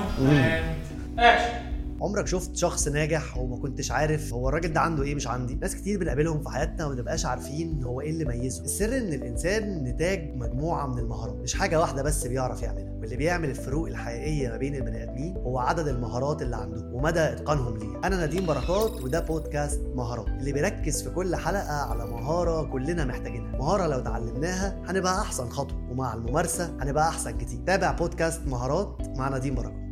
and action. عمرك شفت شخص ناجح وما كنتش عارف هو الراجل ده عنده ايه مش عندي ناس كتير بنقابلهم في حياتنا وما نبقاش عارفين هو ايه اللي ميزه السر ان الانسان نتاج مجموعه من المهارات مش حاجه واحده بس بيعرف يعملها واللي بيعمل الفروق الحقيقيه ما بين البني ادمين هو عدد المهارات اللي عنده ومدى اتقانهم ليها انا نديم بركات وده بودكاست مهارات اللي بيركز في كل حلقه على مهاره كلنا محتاجينها مهاره لو اتعلمناها هنبقى احسن خطوه ومع الممارسه هنبقى احسن كتير تابع بودكاست مهارات مع نديم بركات